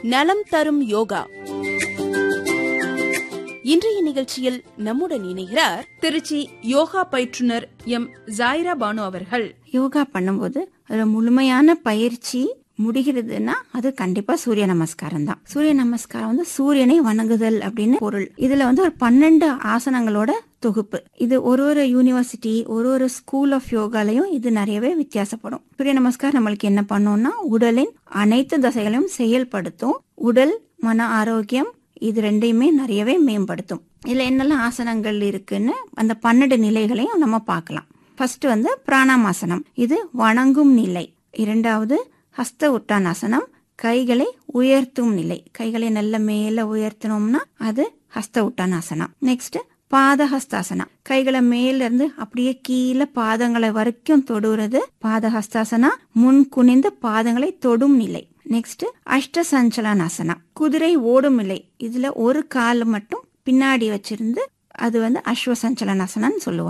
நலம் தரும் யோகா இன்றைய நிகழ்ச்சியில் நம்முடன் இணைகிறார் திருச்சி யோகா பயிற்றுனர் எம் ஜாயிரா பானு அவர்கள் யோகா பண்ணும்போது ஒரு முழுமையான பயிற்சி முடிகிறதுன்னா அது கண்டிப்பா சூரிய நமஸ்காரம் தான் சூரிய நமஸ்காரம் வந்து சூரியனை வணங்குதல் அப்படின்னு பொருள் இதுல வந்து ஒரு பன்னெண்டு ஆசனங்களோட தொகுப்பு இது ஒரு ஒரு யூனிவர்சிட்டி ஒரு ஒரு ஸ்கூல் ஆஃப் யோகாலையும் இது நிறையவே வித்தியாசப்படும் சூரிய நமஸ்காரம் நம்மளுக்கு என்ன பண்ணும்னா உடலின் அனைத்து தசைகளையும் செயல்படுத்தும் உடல் மன ஆரோக்கியம் இது ரெண்டையுமே நிறையவே மேம்படுத்தும் இதுல என்னெல்லாம் ஆசனங்கள் இருக்குன்னு அந்த பன்னெண்டு நிலைகளையும் நம்ம பார்க்கலாம் ஃபர்ஸ்ட் வந்து பிராணாமாசனம் இது வணங்கும் நிலை இரண்டாவது ஹஸ்த உட்டானாசனம் கைகளை உயர்த்தும் நிலை கைகளை நல்ல மேல உயர்த்தணும்னா அது ஹஸ்த உட்டானாசனம் நெக்ஸ்ட் பாதஹஸ்தாசனம் கைகளை மேல இருந்து அப்படியே கீழே பாதங்களை வரைக்கும் தொடுறது பாதஹஸ்தாசனா முன் குனிந்து பாதங்களை தொடும் நிலை நெக்ஸ்ட் அஷ்ட சஞ்சலனாசனம் குதிரை ஓடும் நிலை இதுல ஒரு கால் மட்டும் பின்னாடி வச்சிருந்து அது வந்து அஸ்வ சஞ்சலனாசனம்னு சொல்லுவாங்க